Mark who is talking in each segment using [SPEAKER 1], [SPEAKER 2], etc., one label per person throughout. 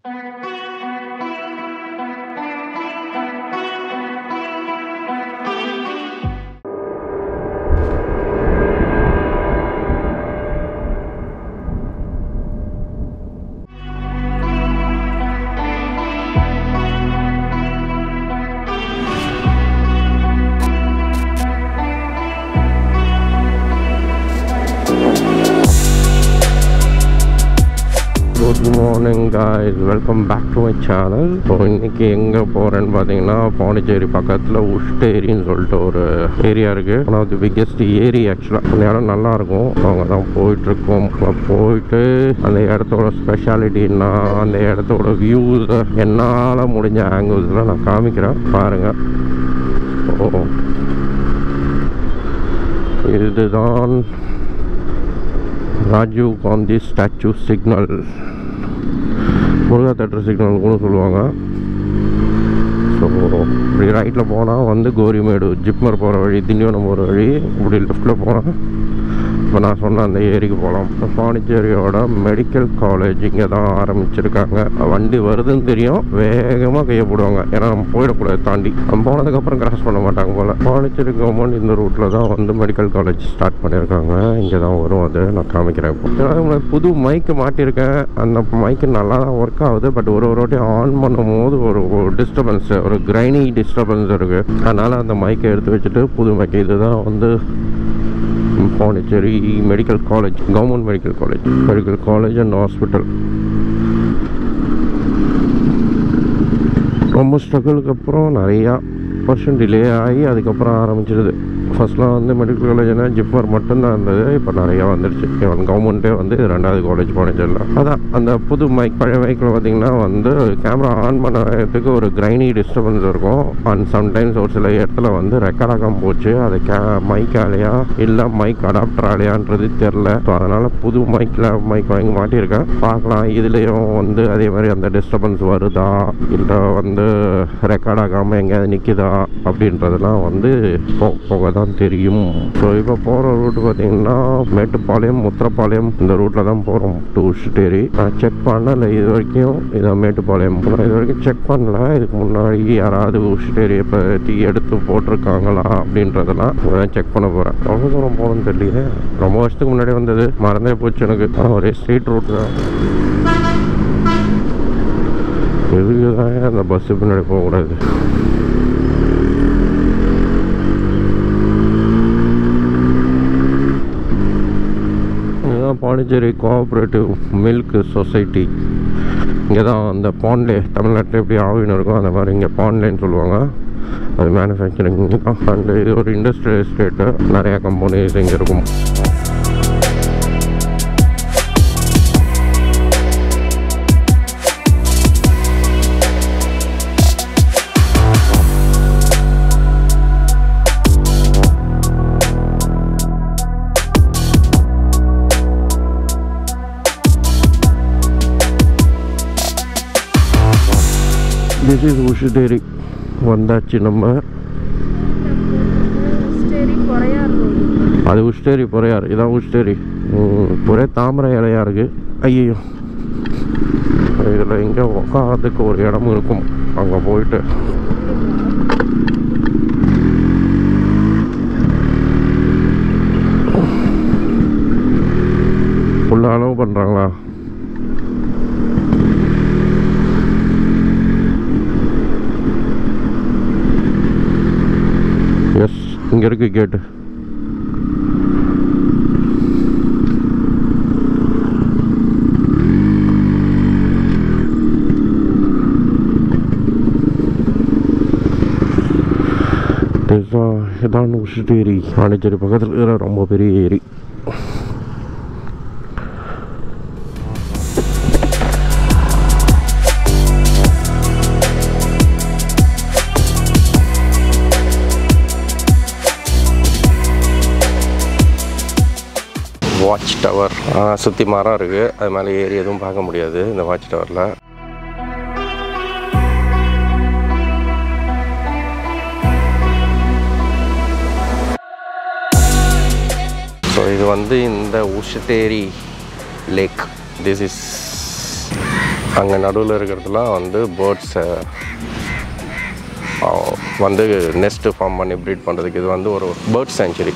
[SPEAKER 1] good morning guys welcome back to my channel so இன்னைக்கு எங்கே போகிறேன்னு பார்த்தீங்கன்னா பாண்டிச்சேரி பக்கத்தில் உஷ்டேரின்னு சொல்லிட்டு ஒரு ஏரியா இருக்குது ஒன் ஆஃப் தி பிக்கெஸ்ட் ஏரி ஆக்சுவலாக அந்த இடம் நல்லா இருக்கும் அவங்க தான் போயிட்டுருக்கோம் போயிட்டு அந்த இடத்தோட ஸ்பெஷாலிட்டின்னா அந்த இடத்தோட வியூஸ் என்னால் முடிஞ்ச ஆங்கிள்ஸில் நான் காமிக்கிறேன் பாருங்கள் ஓ இதுதான் Rajiv Gandhi statue signal Muruga theatre signal கூட சொல்லுவாங்க ஸோ இப்படி ரைட்டில் போனால் வந்து கோரிமேடு ஜிப்மர் போகிற வழி திண்டிவனம் போகிற வழி இப்படி லெஃப்ட்டில் போனால் இப்போ நான் சொன்ன அந்த ஏரிக்கு போகலாம் பாண்டிச்சேரியோட மெடிக்கல் காலேஜ் இங்கே தான் ஆரம்பிச்சிருக்காங்க வண்டி வருதுன்னு தெரியும் வேகமாக கையை போடுவாங்க ஏன்னா நம்ம போயிடக்கூடாது தாண்டி நம்ம போனதுக்கப்புறம் கிராஸ் பண்ண மாட்டாங்க போல் பாண்டிச்சேரி கவர்மெண்ட் இந்த ரூட்டில் தான் வந்து மெடிக்கல் காலேஜ் ஸ்டார்ட் பண்ணியிருக்காங்க இங்கே தான் வரும் அது நான் காமிக்கிறேன் இப்போ ஏன்னா நான் புது மைக்கு மாட்டியிருக்கேன் அந்த மைக்கு நல்லா தான் ஒர்க் ஆகுது பட் ஒரு ஒரு வாட்டி ஆன் பண்ணும் போது ஒரு டிஸ்டர்பன்ஸ் ஒரு கிரைனி டிஸ்டர்பன்ஸ் இருக்குது அதனால் அந்த மைக்கை எடுத்து வச்சுட்டு புது மைக்கு இதுதான் வந்து Pondicherry medical college government medical college medical college and hospital ரொம்ப ஸ்ட்ரகிளுக்கு அப்புறம் நிறையா வருஷம் டிலே ஆகி அதுக்கப்புறம் ஆரம்பிச்சிடுது ஃபர்ஸ்ட்லாம் வந்து மெடிக்கல் காலேஜ்னா ஜிப்மர் மட்டும்தான் இருந்தது இப்போ நிறையா வந்துடுச்சு ஈவன் கவர்மெண்ட்டே வந்து இது ரெண்டாவது காலேஜ் பாண்டிச்சேரியில் அதான் அந்த புது மைக் பழைய மைக்கில் பார்த்தீங்கன்னா வந்து கேமரா ஆன் பண்ணுறதுக்கு ஒரு கிரைனி டிஸ்டர்பன்ஸ் இருக்கும் அண்ட் சம்டைம்ஸ் ஒரு சில இடத்துல வந்து ரெக்கார்ட் ஆகாம போச்சு அது கே மைக்காலையா இல்லை மைக் அடாப்டராலையான்றது தெரில ஸோ அதனால் புது மைக்கில் மைக் வாங்கி மாட்டியிருக்கேன் பார்க்கலாம் இதுலேயும் வந்து அதே மாதிரி அந்த டிஸ்டர்பன்ஸ் வருதா இல்லை வந்து ரெக்கார்ட் ஆகாமல் எங்கேயாவது நிற்குதா அப்படின்றதெல்லாம் வந்து போக போக தான் தெரியும் ஸோ இப்போ போகிற ரூட் பார்த்தீங்கன்னா மேட்டுப்பாளையம் முத்திரப்பாளையம் இந்த ரூட்டில் தான் போகிறோம் டு உஷ்டேரி நான் செக் பண்ணல இது வரைக்கும் இதான் மேட்டுப்பாளையம் நான் இது வரைக்கும் செக் பண்ணல இதுக்கு முன்னாடி யாராவது உஷ்டேரியை பற்றி எடுத்து போட்டிருக்காங்களா அப்படின்றதெல்லாம் செக் பண்ண போகிறேன் எவ்வளோ தூரம் போகணும்னு தெரியல ரொம்ப வருஷத்துக்கு முன்னாடி வந்தது மறந்தே போச்சு எனக்கு ஆனால் ஒரே ஸ்ட்ரீட் ரூட் தான் எதுக்கு தான் அந்த பஸ்ஸு பின்னாடி போகக்கூடாது இதுதான் பாண்டிச்சேரி கோஆப்ரேட்டிவ் மில்க் சொசைட்டி இங்கே தான் அந்த பாண்ட்லே தமிழ்நாட்டில் எப்படி ஆவின் இருக்கும் அந்த மாதிரி இங்கே பாண்ட்லேன்னு சொல்லுவாங்க அது மேனுஃபேக்சரிங் தான் அண்ட் இது ஒரு இண்டஸ்ட்ரியல் எஸ்டேட்டு நிறையா கம்பெனிஸ் இங்கே இருக்கும் திஸ் இஸ் உஷுடேரி வந்தாச்சு நம்ம
[SPEAKER 2] ஸ்டேரி குறையார் ரோடு
[SPEAKER 1] அது உஷ்டேரி பொறையார் இதான் உஷ்டேரி ம், ஒரே தாமரை இலையா இருக்கு ஐயோ இதில் எங்கே உட்காரத்துக்கு ஒரு இடம் இருக்கும் அங்கே போயிட்டு உள்ள அளவு பண்ணுறாங்களா எஸ் இங்கே இருக்கு கேட்டு இதுதான் இதான் உஷிட்டு ஏரி பாண்டிச்சேரி பக்கத்தில் இருக்கிற ரொம்ப பெரிய ஏரி வாட்ச் டவர் சுற்றி மரம் இருக்குது அது மேலே ஏறி எதுவும் பார்க்க முடியாது இந்த வாட்ச் டவரில் ஸோ இது வந்து இந்த உஷிட்டேரி லேக் திஸ் இஸ் அங்கே நடுவில் இருக்கிறதுலாம் வந்து பேர்ட்ஸை வந்து நெஸ்ட்டு ஃபார்ம் பண்ணி ப்ரீட் பண்ணுறதுக்கு இது வந்து ஒரு பேர்ட் செஞ்சுரி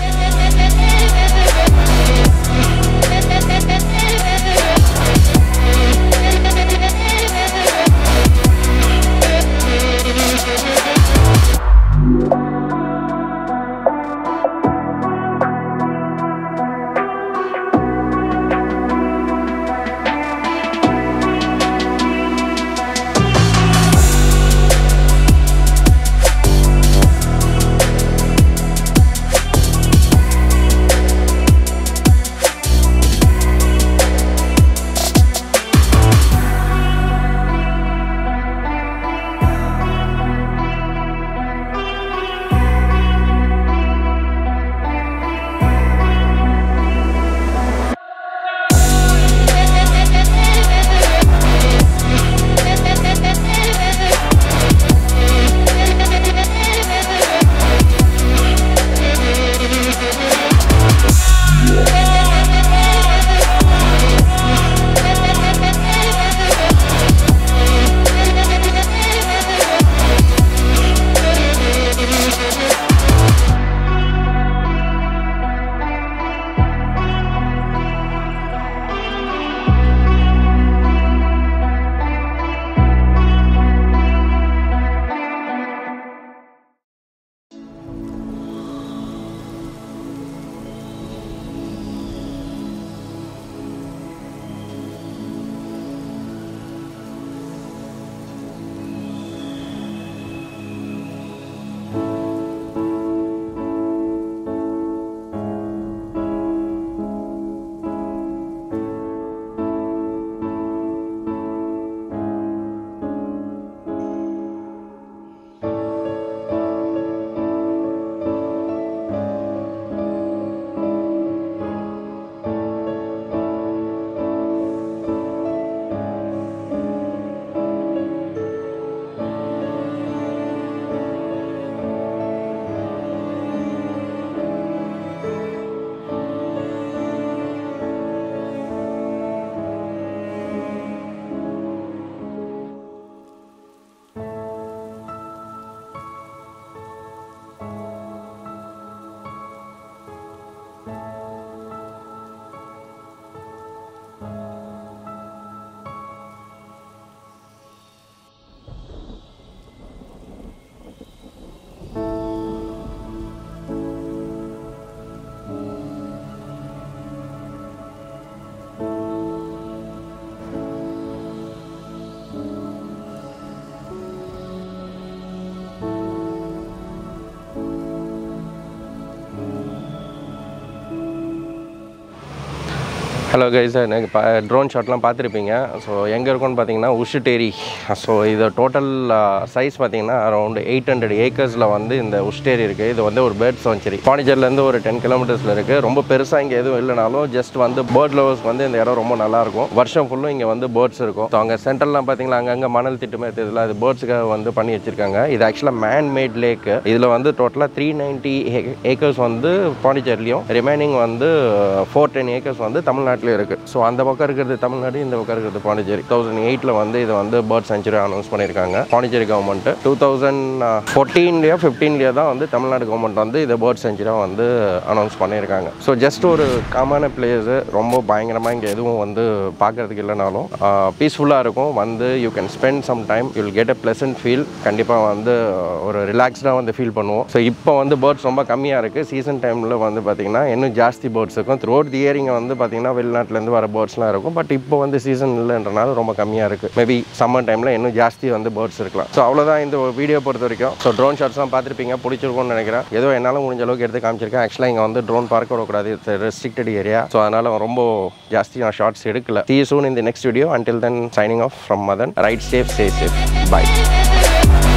[SPEAKER 1] ஹலோ கைஸ் எனக்கு பா ட்ரோன் ஷாட்லாம் பார்த்துருப்பீங்க ஸோ எங்கே இருக்கும்னு பார்த்தீங்கன்னா உஷுட்டேரி ஸோ இது டோட்டல் சைஸ் பார்த்தீங்கன்னா அரௌண்ட் எயிட் ஹண்ட்ரட் ஏக்கர்ஸில் வந்து இந்த உஷ்டேரி இருக்குது இது வந்து ஒரு பேர்ட் சாங்சுரி பாண்டிச்சேரிலேருந்து ஒரு டென் கிலோமீட்டர்ஸில் இருக்குது ரொம்ப பெருசாக இங்கே எதுவும் இல்லைனாலும் ஜஸ்ட் வந்து பேர்ட் லவர்ஸ்க்கு வந்து இந்த இடம் ரொம்ப நல்லாயிருக்கும் வருஷம் ஃபுல்லும் இங்கே வந்து பேர்ட்ஸ் இருக்கும் ஸோ அங்கே சென்டர்லாம் பார்த்தீங்கன்னா அங்கங்கே மணல் திட்டுமே இதில் அது பேர்ட்ஸுக்காக வந்து பண்ணி வச்சுருக்காங்க இது ஆக்சுவலாக மேன் மேட் லேக் இதில் வந்து டோட்டலாக த்ரீ நைன்ட்டி ஏக்கர்ஸ் வந்து பாண்டிச்சேரிலையும் ரிமைனிங் வந்து ஃபோர் டென் ஏக்கர்ஸ் வந்து தமிழ்நாட்டில் இருக்குது ஸோ அந்த பக்கம் இருக்கிறது தமிழ்நாடு இந்த பக்கம் இருக்கிறது பாண்டிச்சேரி தௌசண்ட் எயிட்டில் வந்து இதை வந்து பேர்ட் செஞ்சுரி அனௌன்ஸ் பண்ணியிருக்காங்க பாண்டிச்சேரி கவர்மெண்ட் டூ தௌசண்ட் ஃபோர்டீன்லேயோ ஃபிஃப்டீன்லேயோ தான் வந்து தமிழ்நாடு கவர்மெண்ட் வந்து இதை பேர்ட் செஞ்சுரியாக வந்து அனௌன்ஸ் பண்ணியிருக்காங்க ஸோ ஜஸ்ட் ஒரு காமான பிளேஸு ரொம்ப பயங்கரமாக இங்கே எதுவும் வந்து பார்க்கறதுக்கு இல்லைனாலும் பீஸ்ஃபுல்லாக இருக்கும் வந்து you can spend some time you will get a pleasant feel கண்டிப்பாக வந்து ஒரு ரிலாக்ஸ்டாக வந்து ஃபீல் பண்ணுவோம் ஸோ இப்போ வந்து பேர்ட்ஸ் ரொம்ப கம்மியாக இருக்குது சீசன் டைமில் வந்து பார்த்திங்கன்னா இன்னும் ஜாஸ்தி பேர்ட்ஸ் இருக்கும் த்ரூ அவுட் தி இயர் இங்கே வந்து பார்த்திங்கன்னா வெளிநாட்டிலேருந்து வர பேர்ட்ஸ்லாம் இருக்கும் பட் இப்போ வந்து சீசன் இல்லைன்றனால ரொம்ப கம்மியாக இருக்குது மேபி சம்மர் டைமில் இன்னும் ஜாஸ்தி வந்து பேர்ட்ஸ் இருக்கலாம் ஸோ அவ்வளோதான் இந்த வீடியோ பொறுத்த வரைக்கும் ஸோ ட்ரோன் ஷாட்ஸ்லாம் பார்த்துருப்பீங்க பிடிச்சிருக்கும்னு நினைக்கிறேன் ஏதோ என்னால் முடிஞ்ச அளவுக்கு எடுத்து காமிச்சிருக்கேன் ஆக்சுவலாக இங்கே வந்து ட்ரோன் பார்க்க விடக்கூடாது இட்ஸ் ரெஸ்ட்ரிக்டட் ஏரியா ஸோ அதனால் ரொம்ப ஜாஸ்தி நான் ஷார்ட்ஸ் எடுக்கல see you soon in the next video until then signing off from Madan ride safe stay safe bye